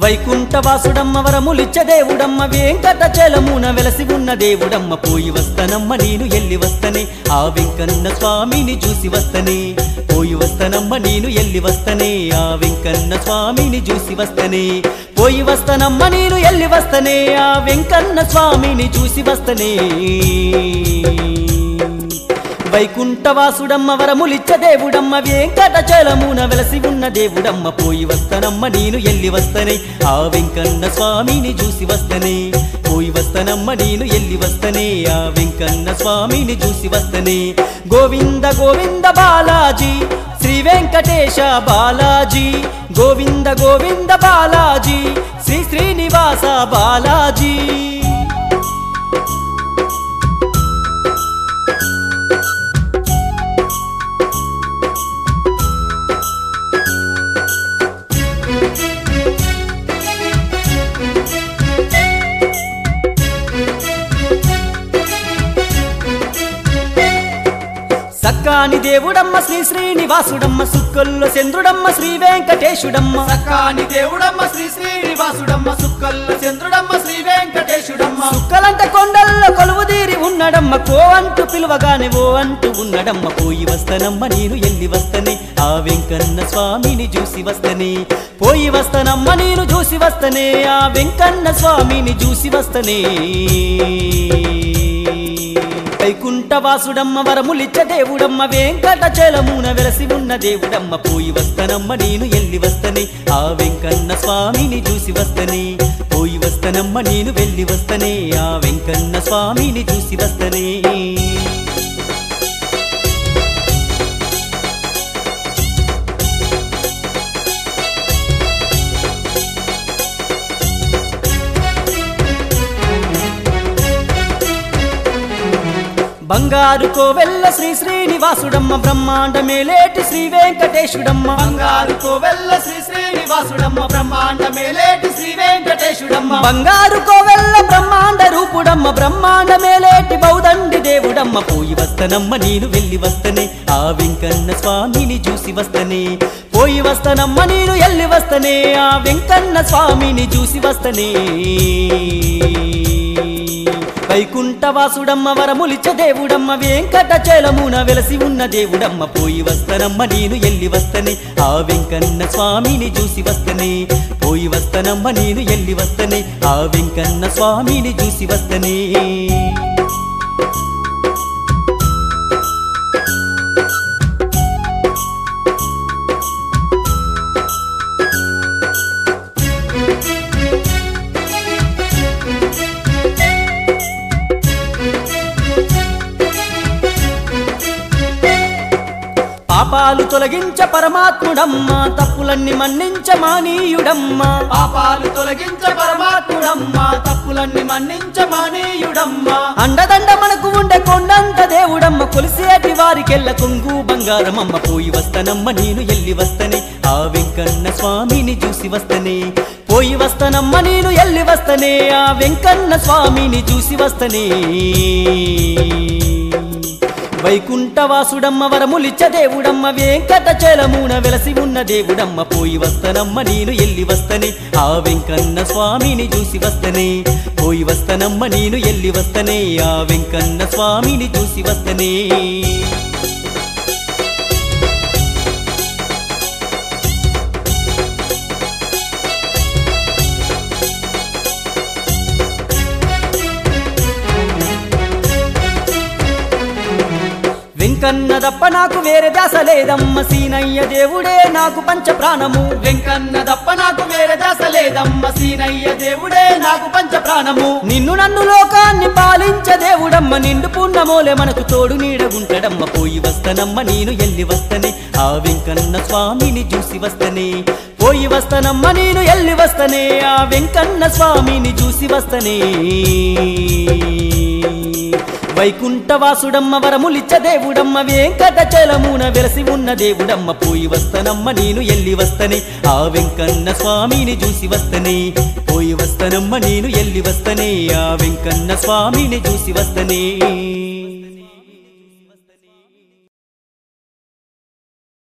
వైకుంఠవాసుడమ్మ వరములిచ్చ దేవుడమ్మ వెంకటచలమున వెలసి ఉన్న దేవుడమ్మ పోయి వస్తనమ్మ నేను ఎల్లి వస్తనే ఆ వెంకన్న స్వామిని చూసి వస్తనే పోయి వస్తనమ్మ నేను ఎల్లి వస్తనే ఆ వెంకన్న స్వామిని చూసి వస్తనే పోయి వస్తనమ్మ నేను ఎల్లి వస్తనే ఆ వెంకన్న స్వామిని చూసి వస్తనే వైకుంఠవాసుడమ్మ వరములిచ్చ దేవుడమ్మ వెంకటచలమున వెలసి ఉన్న దేవుడమ్మ పోయి వస్తనమ్మ నేను ఎల్లి వస్తనే ఆ వెంకన్న స్వామిని చూసి వస్తనే పోయి వస్తనమ్మ నేను ఎల్లి వస్తనే ఆ వెంకన్న స్వామిని చూసి వస్తనే గోవింద గోవింద బాలాజీ శ్రీ వెంకటేశ బాలాజీ గోవింద గోవింద బాలాజీ శ్రీ శ్రీనివాస బాలాజీ సక్కాని దేవుడమ్మ శ్రీ శ్రీనివాసుడమ్మ సుక్కల్లో చంద్రుడమ్మ శ్రీ వెంకటేశుడమ్మ సక్కాని దేవుడమ్మ శ్రీ శ్రీనివాసుడమ్మ సుక్కల్ల చంద్రుడమ్మ శ్రీ వెంకటేశుడమ్మ సుక్కలంత కొండల్లో కొలువుదీరి ఉన్నడమ్మ కో అంటూ పిలువగానే ఓ అంటూ ఉన్నడమ్మ పోయి వస్తనమ్మ నేను ఎల్లి వస్తనే ఆ వెంకన్న స్వామిని చూసి వస్తనే పోయి వస్తనమ్మ నేను చూసి వస్తనే ఆ వెంకన్న స్వామిని చూసి వస్తనే వైకుంఠవాసుడమ్మ వరములిచ్చ దేవుడమ్మ వెంకటచలమున వెలసి ఉన్న దేవుడమ్మ పోయి వస్తనమ్మ నేను ఎల్లి వస్తనే ఆ వెంకన్న స్వామిని చూసి వస్తనే పోయి వస్తనమ్మ నేను వెళ్ళి వస్తనే ఆ వెంకన్న స్వామిని చూసి వస్తనే బంగారు కోవెల్ల శ్రీ శ్రీనివాసుడమ్మ బ్రహ్మాండ మేలేటి శ్రీ వెంకటేశుడమ్మ బంగారు కోవెల్ల శ్రీ శ్రీనివాసుడమ్మ బ్రహ్మాండ మేలేటి శ్రీ వెంకటేశుడమ్మ బంగారు కోవెల్ల బ్రహ్మాండ రూపుడమ్మ బ్రహ్మాండ మేలేటి బౌదండి దేవుడమ్మ పోయి వస్తనమ్మ నేను వెళ్ళి వస్తనే ఆ వెంకన్న స్వామిని చూసి వస్తనే పోయి వస్తనమ్మ నేను ఎల్లి వస్తనే ఆ వెంకన్న స్వామిని చూసి వస్తనే వైకుంఠవాసుడమ్మ వరములిచ్చ దేవుడమ్మ వెంకటచలమున వెలసి ఉన్న దేవుడమ్మ పోయి వస్తనమ్మ నేను ఎల్లి వస్తనే ఆ వెంకన్న స్వామిని చూసి వస్తనే పోయి వస్తనమ్మ నేను ఎల్లి వస్తనే ఆ వెంకన్న స్వామిని చూసి వస్తనే పాపాలు తొలగించ పరమాత్ముడమ్మ తప్పులన్నీ మన్నించ మానీయుడమ్మ పాపాలు తొలగించ పరమాత్ముడమ్మ తప్పులన్నీ మన్నించ మానీయుడమ్మ అండదండ మనకు ఉండే కొండంత దేవుడమ్మ కొలిసేటి వారికెళ్ళ కొంగు బంగారమమ్మ పోయి వస్తనమ్మ నేను ఎల్లి వస్తనే ఆ వెంకన్న స్వామిని చూసి వస్తనే పోయి వస్తనమ్మ నేను ఎల్లి వస్తనే ఆ వెంకన్న స్వామిని చూసి వస్తనే వైకుంఠవాసుడమ్మ వరములిచ్చ దేవుడమ్మ వెంకటచలమున వెలసి ఉన్న దేవుడమ్మ పోయి వస్తనమ్మ నేను ఎల్లి వస్తనే ఆ వెంకన్న స్వామిని చూసి వస్తనే పోయి వస్తనమ్మ నేను ఎల్లి వస్తనే ఆ వెంకన్న స్వామిని చూసి వస్తనే వెంకన్న దప్ప నాకు వేరే దాస లేదమ్మ సీనయ్య దేవుడే నాకు పంచ ప్రాణము వెంకన్న దప్ప నాకు వేరే దశ లేదమ్మ సీనయ్య దేవుడే నాకు పంచ ప్రాణము నిన్ను నన్ను లోకాన్ని పాలించ దేవుడమ్మ నిండు పున్నమోలే మనకు తోడు నీడగుంటడమ్మ పోయి వస్తనమ్మ నేను ఎల్లి వస్తనే ఆ వెంకన్న స్వామిని చూసి వస్తనే పోయి వస్తనమ్మ నేను ఎల్లి వస్తనే ఆ వెంకన్న స్వామిని చూసి వస్తనే వైకుంఠవాసుడమ్మ వరములిచ్చ దేవుడమ్మ వెంకటచలమున వెలసి ఉన్న దేవుడమ్మ పోయి వస్తనమ్మ నేను ఎల్లి వస్తనే ఆ వెంకన్న స్వామిని చూసి వస్తనే పోయి వస్తనమ్మ నేను ఎల్లి వస్తనే ఆ వెంకన్న స్వామిని చూసి వస్తనే